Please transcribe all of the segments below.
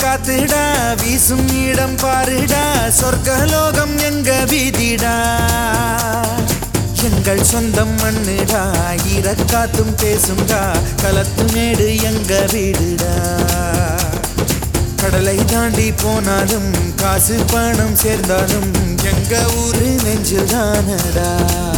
காத்துடா வீசும் இடம் பாருடா சொர்க்கலோகம் எங்க வீதிடா எங்கள் சொந்தம் மண்ணுடா ஈரக்காத்தும் பேசும்டா களத்து மேடு எங்க வீடுடா கடலை தாண்டி போனாலும் காசு பணம் சேர்ந்தாலும் எங்க ஊரு நெஞ்சில் தானடா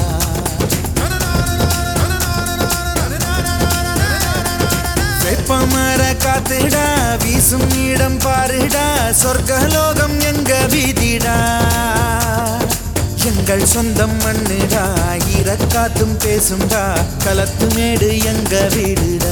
வெப்பமர காத்துடா வீசும் இடம் பாருடா சொர்க்கலோகம் எங்க வீதிடா எங்கள் சொந்தம் மண்ணுடா ஈரக்காத்தும் பேசும்டா களத்து மேடு எங்க வீடுடா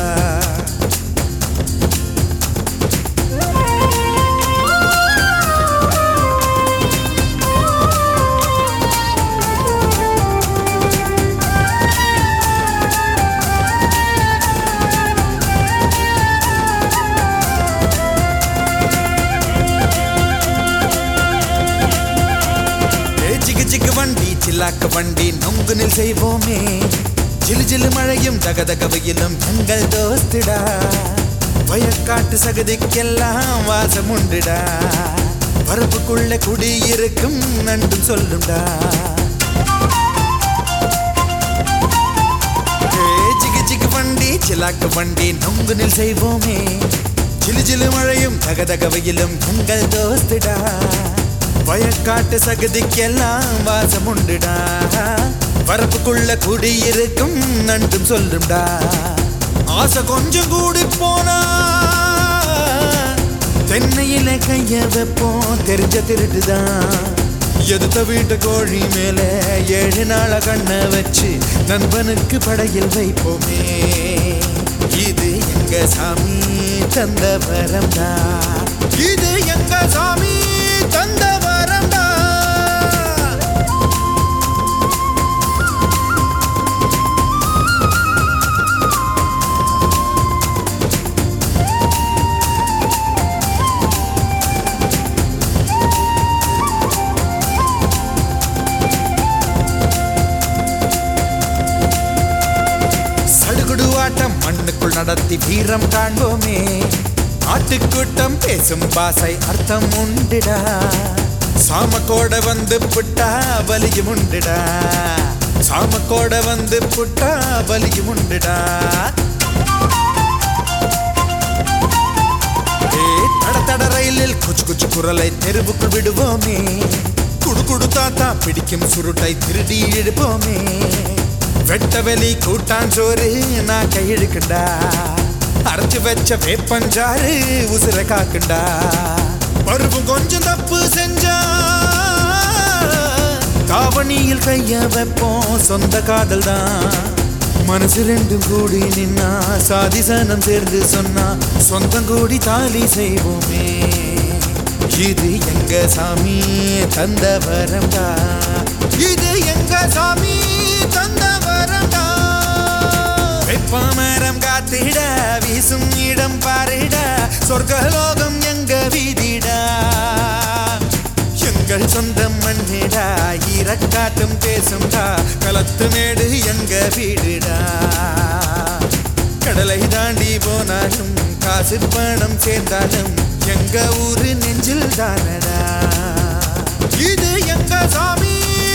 ஏ ஜிகு ஜிகு வண்டி சில்லாக்க வண்டி நொங்குனில் செய்வோமே ஜிலு ஜிலு மழையும் தகதக வெயிலும் எங்கள் தோஸ்துடா வயக்காட்டு சகதிக்கெல்லாம் வாசம் உண்டுடா பரப்புக்குள்ள குடியிருக்கும் நண்டும் சொல்லும்டா ஏ ஜிகு ஜிகு வண்டி சிலாக்கு வண்டி நொங்குனில் செய்வோமே ஜிலு ஜிலு மழையும் தகதக வெயிலும் எங்கள் தோஸ்துடா வயக்காட்டு சகதிக்கெல்லாம் வாசம் உண்டுடா வரப்புக்குள்ள குடியிருக்கும் நண்டும் சொல்லும்டா ஆசை கொஞ்சம் கூடி போனா தென்னையில கைய வைப்போம் தெரிஞ்ச திருட்டுதான் எதுத்த வீட்டு கோழி மேல ஏழு நாள கண்ண வச்சு நண்பனுக்கு படையில் வைப்போமே இது எங்க சாமி தந்த வரம்டா இது எங்க சாமி தந்த வரம்டா சடுகுடு ஆட்டம் மண்ணுக்குள் நடத்தி வீரம் காண்போமே ஆட்டுக்கூட்டம் பேசும் பாசை அர்த்தம் உண்டுடா சாமக்கோட வந்து புட்டா வலியும் உண்டுடா சாமக்கோட வந்து புட்டா வலியும் உண்டுடா ஏ, தட தட ரயிலில் குச்சு குச்சு குரலை தெருவுக்குள் விடுவோமே குடு குடு தாத்தா பிடிக்கும் சுருட்டை திருடி இழுப்போமே வெட்ட வெளி கூட்டான் சோறு நான் கையெழுக்குண்டா அரைச்சு வச்ச வேப்பஞ்சாறு உசுர காக்குண்டா பருவம் கொஞ்சம் தப்பு செஞ்சா தாவணியில் கைய வைப்போம் சொந்த காதல் தான் மனசு ரெண்டும் கூடி நின்னா சாதி சனம் சேர்ந்து சொன்னா சொந்தம் கூடி தாலி செய்வோமே இது எங்க சாமி தந்த வரம்டா இது எங்க சாமி தந்த வரம்டா வெப்பமரம் காத்திட வீசும் இடம் பாரிட சொர்க்கலோகம் எங்க வீதிடா எங்கள் சொந்தம் மண்ணிடா ஈரக்காட்டும் பேசும்டா களத்து மேடு எங்க வீடுடா கடலை தாண்டி போனாலும் காசு பணம் சேர்ந்தாலும் எங்க ஊரு நெஞ்சில் தானடா இது எங்க சாமி